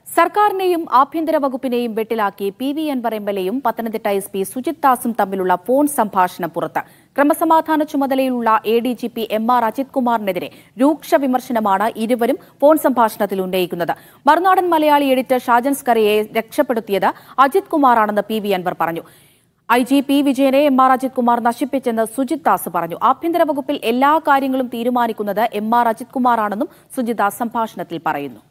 സർക്കാരിനെയും ആഭ്യന്തര വകുപ്പിനെയും വെട്ടിലാക്കി P V Anvar M L എയും പത്തനംതിട്ട എസ് പി സുജിത് ദാസും തമ്മിലുള്ള ഫോൺ സംഭാഷണം പുറത്ത് ക്രമസമാധാന ചുമതലയിലുള്ള A D G P M R Ajith കുമാറിനെതിരെ രൂക്ഷ വിമർശനമാണ് ഇരുവരും ഫോൺ സംഭാഷണത്തിൽ ഉന്നയിക്കുന്നത് മറുനാടൻ മലയാളി എഡിറ്റർ ഷാജൻ സ്കറിയെ രക്ഷപ്പെടുത്തിയത് അജിത് കുമാറാണെന്ന് പി വി അൻവർ പറഞ്ഞു ഐ ജി പി വിജയനെ എം ആർ അജിത് കുമാർ നശിപ്പിച്ചെന്ന് സുജിത് ദാസ് പറഞ്ഞു ആഭ്യന്തര വകുപ്പിൽ എല്ലാ കാര്യങ്ങളും തീരുമാനിക്കുന്നത് എം ആർ അജിത് കുമാറാണെന്നും സുജിത് ദാസ് സംഭാഷണത്തിൽ പറയുന്നു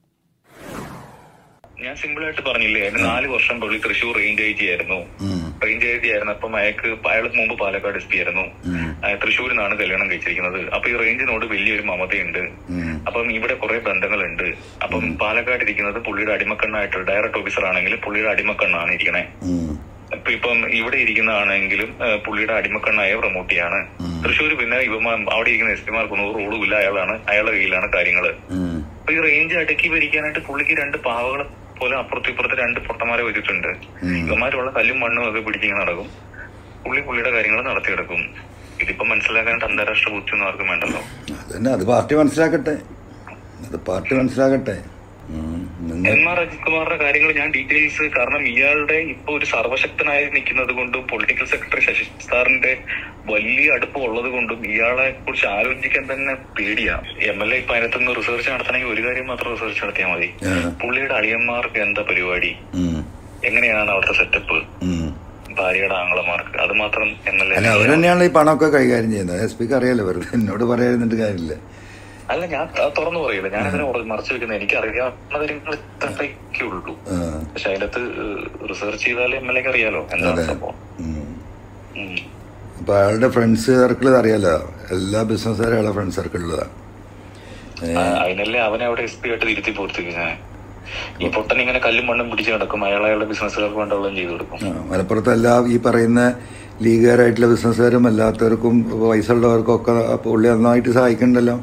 ഞാൻ സിമ്പിൾ ആയിട്ട് പറഞ്ഞില്ലേ അതിന് നാല് വർഷം പുള്ളി തൃശ്ശൂർ റേഞ്ച് ഐ ജി ആയിരുന്നു റേഞ്ച് ഐ ജി ആയിരുന്നു അപ്പം അയാൾക്ക് അയാൾ മുമ്പ് പാലക്കാട് എസ് പി ആയിരുന്നു അയാൾ തൃശ്ശൂരിൽ നിന്നാണ് കല്യാണം കഴിച്ചിരിക്കുന്നത് അപ്പൊ ഈ റേഞ്ചിനോട് വലിയൊരു മമതയുണ്ട് അപ്പം ഇവിടെ കുറെ ബന്ധങ്ങളുണ്ട് അപ്പം പാലക്കാട് ഇരിക്കുന്നത് പുള്ളിയുടെ അടിമക്കണ്ണായിട്ട് ഡയറക്ട് ഓഫീസർ ആണെങ്കിൽ പുള്ളിയുടെ അടിമക്കണ്ണാണ് ഇരിക്കണേ ഇപ്പൊ ഇപ്പം ഇവിടെ ഇരിക്കുന്നതാണെങ്കിലും ഏഹ്, പുള്ളിയുടെ അടിമക്കണ്ണായ പ്രമോട്ടിയാണ് തൃശ്ശൂർ പിന്നെ ഇവ അവിടെ ഇരിക്കുന്ന എസ് പിമാർക്കൊന്നും ഒരു റോളും ഇല്ല അയാളാണ് അയാളുടെ കയ്യിലാണ് കാര്യങ്ങള് അപ്പൊ ഈ റേഞ്ച് അടക്കി ഭരിക്കാനായിട്ട് പുള്ളിക്ക് രണ്ട് പാവകളെ പോലെ അപ്പുറത്തും ഇപ്പുറത്ത് രണ്ട് പൊട്ടന്മാരെ വെച്ചിട്ടുണ്ട് ഇവന്മാരുള്ള കല്ലും മണ്ണും ഒക്കെ പിടിച്ചിങ്ങനെ നടക്കും പുള്ളി പുള്ളിയുടെ കാര്യങ്ങൾ നടത്തിയെടുക്കും ഇതിപ്പോ മനസ്സിലാക്കാനായിട്ട് അന്താരാഷ്ട്ര ബുദ്ധിയൊന്നും ആർക്കും വേണ്ടല്ലോ അതന്നെ അത് പാർട്ടി മനസ്സിലാക്കട്ടെ അത് പാർട്ടി മനസ്സിലാക്കട്ടെ ഉം. നിങ്ങൾ എം ആർ അജിത് കുമാറിന്റെ കാര്യങ്ങൾ ഞാൻ ഡീറ്റെയിൽസ് കാരണം ഇയാളുടെ ഇപ്പൊ ഒരു സർവശക്തനായി നിൽക്കുന്നത് കൊണ്ടും പൊളിറ്റിക്കൽ സെക്രട്ടറി ശശി സാറിന്റെ വലിയ അടുപ്പം ഉള്ളത് കൊണ്ടും ഇയാളെ കുറിച്ച് ആലോചിക്കാൻ തന്നെ പേടിയാ എം എൽ എ ഇപ്പൊ അതിനകത്തുനിന്ന് റിസർച്ച് നടത്തണമെങ്കിൽ ഒരു കാര്യം മാത്രം റിസർച്ച് നടത്തിയാൽ മതി ആ. പുള്ളിയുടെ അളിയന്മാർക്ക് എന്താ പരിപാടി ഉം. എങ്ങനെയാണ് അവിടുത്തെ സെറ്റപ്പ് ഉം. ഭാര്യയുടെ ആങ്ങളമാർക്ക് അത് മാത്രം എം എൽ അല്ല അവർ തന്നെയാണ് ഈ പണമൊക്കെ കൈകാര്യം ചെയ്യുന്നത് എസ് പിക്ക് അറിയാലോ വെറുതെ എന്നോട് പറയാതിരുന്നിട്ട് കാര്യമില്ല അല്ല ഞാൻ ത- തുറന്നു പറയില്ല ഞാൻ അതിനെ മറച്ചു വെക്കുന്നത് എനിക്ക് അറിയാവുന്ന കാര്യങ്ങൾ ഇത്രയൊക്കെ ഉള്ളൂ ആ. പക്ഷെ അതിനകത്ത് റിസർച്ച് ചെയ്താലേ എം എൽ എക്ക് അറിയാലോ എന്താണ് അതെ സംഭവം ഉം. ഉം. അപ്പൊ അയാളുടെ ഫ്രണ്ട്സ് സർക്കിൾ അറിയാലോ എല്ലാ ബിസിനസ്സുകാരും അയാളുടെ ഫ്രണ്ട് സർക്കിളിലാണ് ആ, അതിനല്ലേ അവനെ അവിടെ എസ് പി ആയിട്ട് തിരുത്തി പോർത്തിക്ക് ഞാൻ ഈ പൊട്ടൻ ഇങ്ങനെ കല്ലും മണ്ണും പിടിച്ച് കിടക്കും അയാൾ അയാളുടെ ബിസിനസ്സുകാർക്ക് വേണ്ടുള്ളതും ചെയ്തു കൊടുക്കും മലപ്പുറത്ത് എല്ലാ ഈ പറയുന്ന ലീഗുകാരായിട്ടുള്ള ബിസിനസ്സുകാരും അല്ലാത്തവർക്കും പൈസ ഉള്ളവർക്കും ഒക്കെ പുള്ളി നന്നായിട്ട് സഹായിക്കണ്ടല്ലോ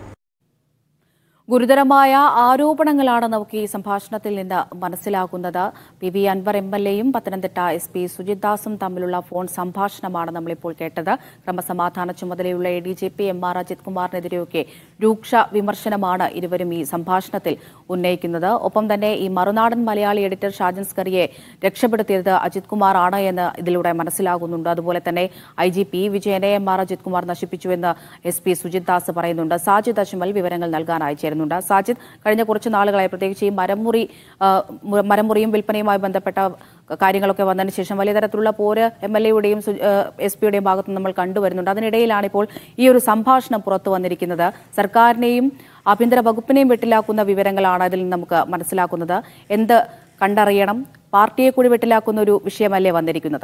ഗുരുതരമായ ആരോപണങ്ങളാണ് നമുക്ക് ഈ സംഭാഷണത്തിൽ നിന്ന് മനസ്സിലാകുന്നത് P V Anvar M L എയും പത്തനംതിട്ട എസ് പി സുജിത് ദാസും തമ്മിലുള്ള ഫോൺ സംഭാഷണമാണ് നമ്മളിപ്പോൾ കേട്ടത് ക്രമസമാധാന ചുമതലയുള്ള A D G P M R Ajith കുമാറിനെതിരെയൊക്കെ രൂക്ഷ വിമർശനമാണ് ഇരുവരും ഈ സംഭാഷണത്തിൽ ഉന്നയിക്കുന്നത് ഒപ്പം തന്നെ ഈ മറുനാടൻ മലയാളി എഡിറ്റർ ഷാജൻ സ്കറിയെ രക്ഷപ്പെടുത്തിയത് അജിത് കുമാർ ആണ് എന്ന് ഇതിലൂടെ മനസ്സിലാകുന്നുണ്ട് അതുപോലെ തന്നെ ഐ ജി പി വിജയനെ എം ആർ അജിത് കുമാർ നശിപ്പിച്ചുവെന്ന് എസ് പി സുജിത് ദാസ് പറയുന്നുണ്ട് സാജിദ് അജ്മൽ വിവരങ്ങൾ നൽകാനായി ചേരുന്നുണ്ട് സാജിദ് കഴിഞ്ഞ കുറച്ച് നാളുകളായി പ്രത്യേകിച്ച് ഈ മരമുറി ആ, മു- മരമുറിയും വിൽപ്പനയുമായി ബന്ധപ്പെട്ട കാര്യങ്ങളൊക്കെ വന്നതിന് ശേഷം വലിയ തരത്തിലുള്ള പോര് എം എൽ എയുടെയും എസ് പിയുടെയും ഭാഗത്ത് നമ്മൾ കണ്ടുവരുന്നുണ്ട് അതിനിടയിലാണ് ഇപ്പോൾ ഈ ഒരു സംഭാഷണം പുറത്തു വന്നിരിക്കുന്നത് സർക്കാരിനെയും ആഭ്യന്തര വകുപ്പിനെയും വെട്ടിലാക്കുന്ന വിവരങ്ങളാണ് അതിൽ നിന്ന് നമുക്ക് മനസ്സിലാക്കുന്നത് എന്ത് കണ്ടറിയണം പാർട്ടിയെ കൂടി വെട്ടിലാക്കുന്ന ഒരു വിഷയമല്ലേ വന്നിരിക്കുന്നത്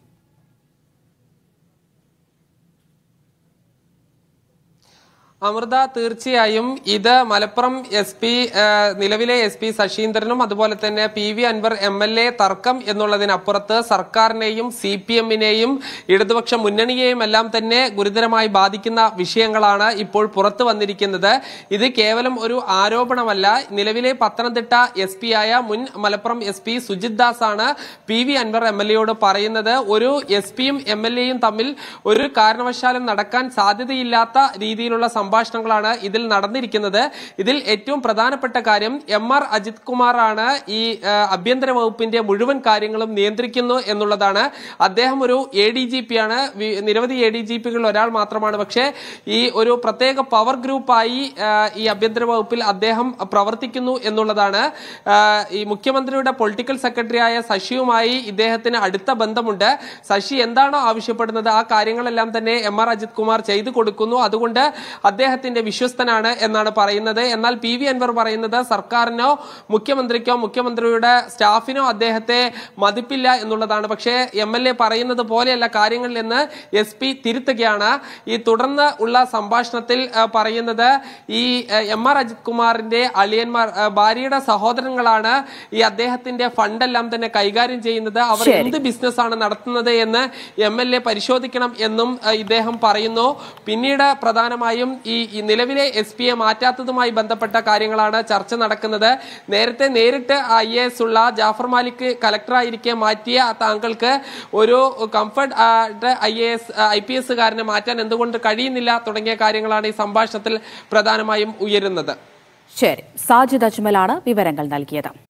അമൃത തീർച്ചയായും ഇത് മലപ്പുറം എസ് പി നിലവിലെ എസ് പി ശശീന്ദ്രനും അതുപോലെ തന്നെ P V Anvar M L A തർക്കം എന്നുള്ളതിനപ്പുറത്ത് സർക്കാരിനെയും സി പി എമ്മിനെയും ഇടതുപക്ഷ മുന്നണിയെയും എല്ലാം തന്നെ ഗുരുതരമായി ബാധിക്കുന്ന വിഷയങ്ങളാണ് ഇപ്പോൾ പുറത്തു വന്നിരിക്കുന്നത് ഇത് കേവലം ഒരു ആരോപണമല്ല നിലവിലെ പത്തനംതിട്ട എസ് പി ആയ മുൻ മലപ്പുറം എസ് പി സുജിത് ദാസ് ആണ് P V Anvar M L എയോട് പറയുന്നത് ഒരു എസ് പിയും എം എൽ എയും തമ്മിൽ ഒരു കാരണവശാലും നടക്കാൻ സാധ്യതയില്ലാത്ത രീതിയിലുള്ള സംഭാഷണങ്ങളാണ് ഇതിൽ നടന്നിരിക്കുന്നത് ഇതിൽ ഏറ്റവും പ്രധാനപ്പെട്ട കാര്യം എം ആർ അജിത് കുമാറാണ് ഈ ആ, ആഭ്യന്തര വകുപ്പിന്റെ മുഴുവൻ കാര്യങ്ങളും നിയന്ത്രിക്കുന്നു എന്നുള്ളതാണ് അദ്ദേഹം ഒരു എ ഡി ജി പി ആണ് വി- നിരവധി എ ഡി ജി പികളിൽ ഒരാൾ മാത്രമാണ് പക്ഷേ ഈ ഒരു പ്രത്യേക പവർ ഗ്രൂപ്പായി ആ, ഈ ആഭ്യന്തര വകുപ്പിൽ അദ്ദേഹം പ്രവർത്തിക്കുന്നു എന്നുള്ളതാണ് ആ, ഈ മുഖ്യമന്ത്രിയുടെ പൊളിറ്റിക്കൽ സെക്രട്ടറിയായ ശശിയുമായി ഇദ്ദേഹത്തിന് അടുത്ത ബന്ധമുണ്ട് ശശി എന്താണോ ആവശ്യപ്പെടുന്നത് ആ കാര്യങ്ങളെല്ലാം തന്നെ എം ആർ അജിത് കുമാർ ചെയ്തു കൊടുക്കുന്നു അതുകൊണ്ട് അദ്ദേഹത്തിന്റെ വിശ്വസ്തനാണ് എന്നാണ് പറയുന്നത് എന്നാൽ പി വി അൻവർ പറയുന്നത് സർക്കാരിനോ മുഖ്യമന്ത്രിക്കോ മുഖ്യമന്ത്രിയുടെ സ്റ്റാഫിനോ അദ്ദേഹത്തെ മതിപ്പില്ല എന്നുള്ളതാണ് പക്ഷേ എം എൽ എ പറയുന്നത് പോലെയല്ല കാര്യങ്ങളിൽ എന്ന് എസ് പി തിരുത്തുകയാണ് ഈ തുടർന്ന് ഉള്ള സംഭാഷണത്തിൽ ആ, പറയുന്നത് ഈ എം ആർ അജിത് കുമാറിന്റെ അളിയന്മാർ ആ, ഭാര്യയുടെ സഹോദരങ്ങളാണ് ഈ അദ്ദേഹത്തിന്റെ ഫണ്ടെല്ലാം തന്നെ കൈകാര്യം ചെയ്യുന്നത് അവർ ശരി. എന്ത് ബിസിനസ് ആണ് നടത്തുന്നത് എന്ന് എം എൽ എ പരിശോധിക്കണം എന്നും ആ, ഇദ്ദേഹം പറയുന്നു പിന്നീട് പ്രധാനമായും ഈ ഈ നിലവിലെ എസ് പിയെ മാറ്റാത്തതുമായി ബന്ധപ്പെട്ട കാര്യങ്ങളാണ് ചർച്ച നടക്കുന്നത് നേരത്തെ നേരിട്ട് ഐ എ എസ് ഉള്ള ജാഫർ മാലിക് കലക്ടറായിരിക്കെ മാറ്റിയ താങ്കൾക്ക് ഒരു comfort I A S I P എസുകാരനെ മാറ്റാൻ എന്തുകൊണ്ട് കഴിയുന്നില്ല തുടങ്ങിയ കാര്യങ്ങളാണ് ഈ സംഭാഷണത്തിൽ പ്രധാനമായും ഉയരുന്നത് ശരി സാജിദ് അജ്മലാണ് വിവരങ്ങൾ നൽകിയത്